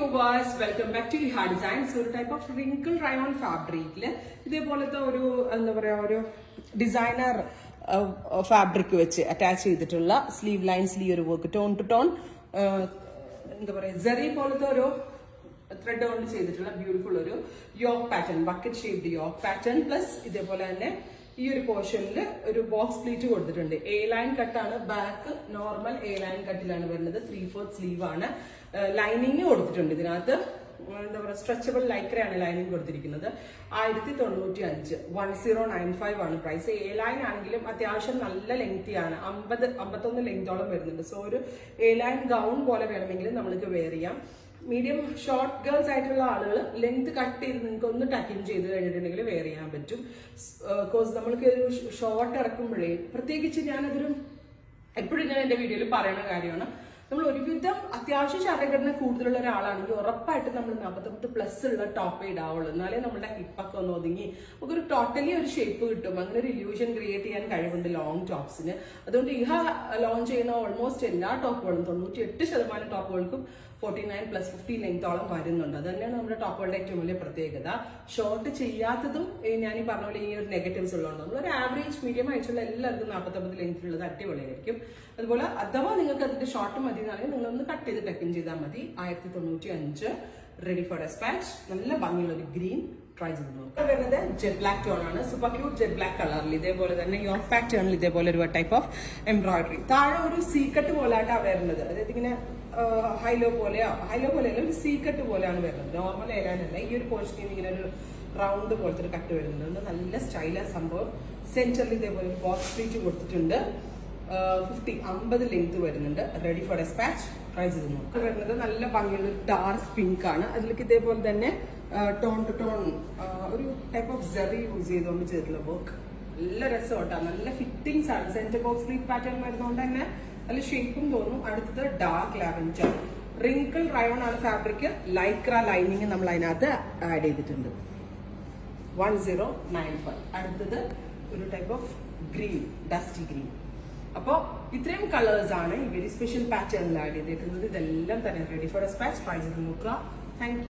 viewers welcome back to ഹാ designs ഒരു type of wrinkle rayon ഫാബ്രിക്കില് ഇതേപോലത്തെ ഒരു എന്താ പറയാ ഒരു ഡിസൈനർ ഫാബ്രിക് വെച്ച് അറ്റാച്ച് ചെയ്തിട്ടുള്ള സ്ലീവ് ലൈൻസിൽ ഈ ഒരു വർക്ക് ടോൺ ടു ടോൺ എന്താ പറയാ ജെറി പോലത്തെ ഒരു ത്രെഡ് കൊണ്ട് ചെയ്തിട്ടുള്ള ബ്യൂട്ടിഫുൾ ഒരു yoke pattern bucket shaped yoke pattern plus ഇതേപോലെ തന്നെ ഈ ഒരു പോർഷനിൽ ഒരു ബോക്സ് പ്ലീറ്റ് കൊടുത്തിട്ടുണ്ട് എ ലൈൻ കട്ടാണ് ബാക്ക് നോർമൽ എ ലൈൻ കട്ടിലാണ് വരുന്നത് ത്രീ ഫോർത്ത് സ്ലീവ് ആണ് ലൈനിങ് കൊടുത്തിട്ടുണ്ട് ഇതിനകത്ത് എന്താ പറയുക സ്ട്രെച്ചബിൾ ലൈക്രയാണ് ലൈനിങ് കൊടുത്തിരിക്കുന്നത് ആയിരത്തി തൊണ്ണൂറ്റി അഞ്ച് വൺ സീറോ നയൻ ഫൈവ് ആണ് പ്രൈസ് എ ലൈൻ ആണെങ്കിലും അത്യാവശ്യം നല്ല ലെങ്തിയാണ് അമ്പത് അമ്പത്തൊന്ന് ലെങ്തോളം വരുന്നുണ്ട് സോ ഒരു എ ലൈൻ ഗൗൺ പോലെ വേണമെങ്കിൽ നമ്മൾക്ക് വെയർ ചെയ്യാം മീഡിയം ഷോർട്ട് ഗേൾസ് ആയിട്ടുള്ള ആളുകൾ ലെങ്ത് കട്ട് ചെയ്ത് നിങ്ങൾക്ക് ഒന്ന് ടക്കിങ് ചെയ്ത് കഴിഞ്ഞിട്ടുണ്ടെങ്കിൽ വെയർ ചെയ്യാൻ പറ്റും കോഴ്സ് നമ്മൾക്ക് ഒരു ഷോർട്ട് ഇറക്കുമ്പോഴേ പ്രത്യേകിച്ച് ഞാനതൊരു എപ്പോഴും ഞാൻ എൻ്റെ വീഡിയോയിൽ പറയുന്ന കാര്യമാണ് നമ്മൾ ഒരുവിധം അത്യാവശ്യം ശരീരഘടന കൂടുതലുള്ള ഒരാളാണെങ്കിൽ ഉറപ്പായിട്ട് നമ്മൾ നാൽപ്പത്തൊമ്പത് പ്ലസ് ഉള്ള ടോപ്പ് ഇടാവുള്ളൂ എന്നാലേ നമ്മുടെ ഹിപ്പൊക്കെ ഒന്ന് ഒതുങ്ങി നമുക്കൊരു ടോട്ടലി ഒരു ഷേപ്പ് കിട്ടും അങ്ങനെ ഒരു ഇല്യൂഷൻ ക്രിയേറ്റ് ചെയ്യാൻ കഴിവുണ്ട് ലോങ് ടോപ്സിന് അതുകൊണ്ട് ഇഹ ലോഞ്ച് ചെയ്യുന്ന ഓൾമോസ്റ്റ് എല്ലാ ടോപ്പുകളും തൊണ്ണൂറ്റി എട്ട് ശതമാനം ടോപ്പുകൾക്കും ഫോർട്ടി നയൻ പ്ലസ് ഫിഫ്റ്റി ലെങ്തോളം വരുന്നുണ്ട് അത് തന്നെയാണ് നമ്മുടെ ടോപ്പുകളുടെ ഏറ്റവും വലിയ പ്രത്യേകത ഷോർട്ട് ചെയ്യാത്തതും ഈ ഞാൻ ഈ പറഞ്ഞ പോലെ ഈ ഒരു നെഗറ്റീവ്സ് ഉള്ളതുകൊണ്ട് നമ്മളൊരു ആവറേജ് മീഡിയം ആയിട്ടുള്ള എല്ലാവർക്കും നാൽപ്പത്തൊമ്പത് ലെങ്ത്തിലുള്ളത് അടിപൊളിയായിരിക്കും അതുപോലെ അഥവാ നിങ്ങൾക്ക് അതിന്റെ ഷോർട്ട് മതി എന്നാണെങ്കിൽ നിങ്ങളൊന്ന് കട്ട് ചെയ്ത് ടെക്കിൻ ചെയ്താൽ മതി ആയിരത്തി തൊണ്ണൂറ്റി അഞ്ച് റെഡി ഫോർ ഡെസ്പാച്ച് നല്ല ഭംഗിയുള്ള ഒരു ഗ്രീൻ ട്രൈ ചെയ്ത് നോക്കാം വരുന്നത് ജെറ്റ് ബ്ലാക്ക് ടോൺ ആണ് സൂപ്പർ ക്യൂട്ട് ജെറ്റ് ബ്ലാക്ക് കളറിൽ ഇതേപോലെ തന്നെ യോക്ക് പാറ്റേണിൽ ഇതേപോലെ ഒരു ടൈപ്പ് ഓഫ് എംബ്രോയിഡറി താഴെ ഒരു സീക്കട്ട് പോലായിട്ടാണ് വരുന്നത് അതായത് ഇങ്ങനെ ഹൈലോ പോലെയോ ഹൈലോ പോലെയല്ല ഒരു സീക്കട്ട് പോലെയാണ് വരുന്നത് നോർമൽ ഏലാനല്ല ഈ ഒരു പോർഷനിൽ ഇങ്ങനെ ഒരു റൗണ്ട് പോലത്തെ ഒരു കട്ട് വരുന്നുണ്ട് നല്ല സ്റ്റൈലാണ് സംഭവം സെന്ററിൽ ഇതേപോലെ ഒരു ബോക്സ് പ്ലീറ്റ് കൊടുത്തിട്ടുണ്ട് ഫിഫ്റ്റി അമ്പത് ലെങ്ത് വരുന്നുണ്ട് റെഡി ഫോർ ഡെസ്പാച്ച് ട്രൈ ചെയ്ത് നോക്കാം വരുന്നത് നല്ല ഭംഗിയുള്ള ഡാർക്ക് പിങ്ക് ആണ് അതിലേക്ക് ഇതേപോലെ തന്നെ ടോൺ ടു ടോൺ ഒരു ടൈപ്പ് ഓഫ് ജെറി യൂസ് ചെയ്തുകൊണ്ട് ചെയ്തിട്ടുള്ള വർക്ക് നല്ല രസമുണ്ടാണ് നല്ല ഫിറ്റിംഗ്സ് ആണ് സെന്റർ ബോക്സ് ഫ്ലീറ്റ് പാറ്റേൺ വരുന്നതുകൊണ്ട് തന്നെ നല്ല ഷേപ്പും തോന്നും അടുത്തത് ഡാർക്ക് ലാവൻഡർ റിങ്കിൾ റയോൺ ആണ് ഫാബ്രിക് ലൈക്ര ലൈനിങ് നമ്മൾ അതിനകത്ത് ആഡ് ചെയ്തിട്ടുണ്ട് വൺ സീറോ നയൻ ഫൈവ് അടുത്തത് ഒരു type of green dusty green അപ്പോൾ ഇത്രയും കളേഴ്സ് ആണ് ഈ വെരി സ്പെഷ്യൽ പാറ്റേണിൽ ആഡ് ചെയ്തിരിക്കുന്നത് ഇതെല്ലാം തന്നെ റെഡി ഫോർ ഡെസ്പാച്ച് ട്രൈ ചെയ്ത് നോക്കുക താങ്ക്